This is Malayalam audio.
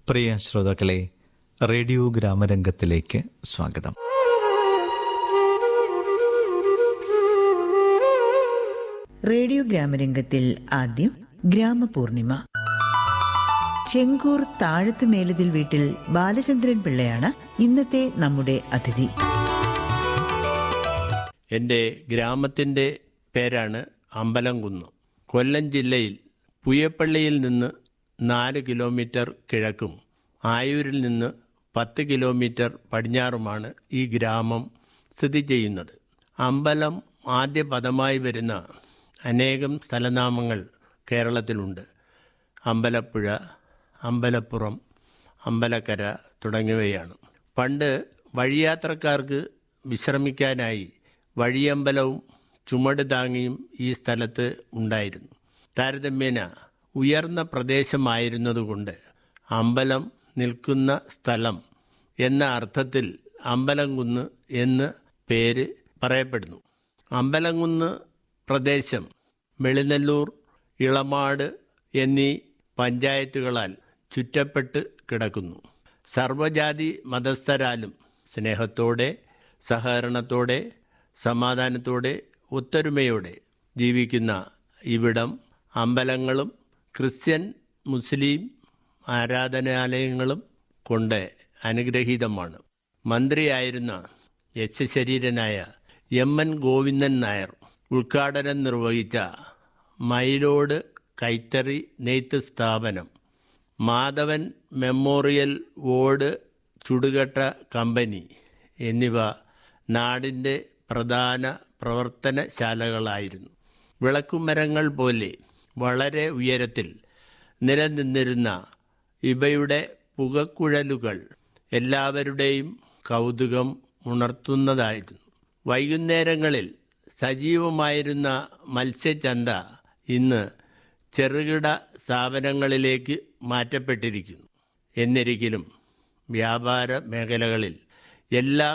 പ്രിയ ശ്രോതാക്കളെ റേഡിയോ ഗ്രാമരംഗത്തിലേക്ക് സ്വാഗതം റേഡിയോ ഗ്രാമരംഗത്തിൽ ആദ്യം ഗ്രാമപൂർണിമ ചെങ്കൂർ താഴത്ത് മേലതിൽ വീട്ടിൽ ബാലചന്ദ്രൻ പിള്ളയാണ് ഇന്നത്തെ നമ്മുടെ അതിഥി എൻ്റെ ഗ്രാമത്തിൻ്റെ പേരാണ് അമ്പലംകുന്ന് കൊല്ലം ജില്ലയിൽ പുയപ്പള്ളിയിൽ നിന്ന് നാല് കിലോമീറ്റർ കിഴക്കും ആയൂരിൽ നിന്ന് പത്ത് കിലോമീറ്റർ പടിഞ്ഞാറുമാണ് ഈ ഗ്രാമം സ്ഥിതി ചെയ്യുന്നത് അമ്പലം ആദ്യ പദമായി വരുന്ന അനേകം സ്ഥലനാമങ്ങൾ കേരളത്തിലുണ്ട് അമ്പലപ്പുഴ അമ്പലപ്പുറം അമ്പലക്കര തുടങ്ങിയവയാണ് പണ്ട് വഴിയാത്രക്കാർക്ക് വിശ്രമിക്കാനായി വഴിയമ്പലവും ചുമട് താങ്ങിയും ഈ സ്ഥലത്ത് ഉണ്ടായിരുന്നു താരതമ്യേന ഉയർന്ന പ്രദേശമായിരുന്നതുകൊണ്ട് അമ്പലം നിൽക്കുന്ന സ്ഥലം എന്ന അർത്ഥത്തിൽ അമ്പലംകുന്ന് എന്ന് പേര് പറയപ്പെടുന്നു അമ്പലംകുന്ന് പ്രദേശം വെളിനെല്ലൂർ ഇളമാട് എന്നീ പഞ്ചായത്തുകളാൽ ചുറ്റപ്പെട്ട് കിടക്കുന്നു സർവജാതി മതസ്ഥരാലും സ്നേഹത്തോടെ സഹകരണത്തോടെ സമാധാനത്തോടെ ഒത്തൊരുമയോടെ ജീവിക്കുന്ന ഇവിടം അമ്പലങ്ങളും ക്രിസ്ത്യൻ മുസ്ലിം ആരാധനാലയങ്ങളും കൊണ്ട് അനുഗ്രഹീതമാണ് മന്ത്രിയായിരുന്ന യശശരീരനായ എം എൻ ഗോവിന്ദൻ നായർ ഉദ്ഘാടനം നിർവഹിച്ച മയിലോട് കൈത്തറി നെയ്ത്ത് സ്ഥാപനം മാധവൻ മെമ്മോറിയൽ ഓട് ചുടുകട്ട കമ്പനി എന്നിവ നാടിൻ്റെ പ്രധാന പ്രവർത്തനശാലകളായിരുന്നു വിളക്കുമരങ്ങൾ പോലെ വളരെ ഉയരത്തിൽ നിലനിന്നിരുന്ന ഇവയുടെ പുകക്കുഴലുകൾ എല്ലാവരുടെയും കൗതുകം ഉണർത്തുന്നതായിരുന്നു വൈകുന്നേരങ്ങളിൽ സജീവമായിരുന്ന മത്സ്യചന്ത ഇന്ന് ചെറുകിട സ്ഥാപനങ്ങളിലേക്ക് മാറ്റപ്പെട്ടിരിക്കുന്നു എന്നിരിക്കലും വ്യാപാര മേഖലകളിൽ എല്ലാ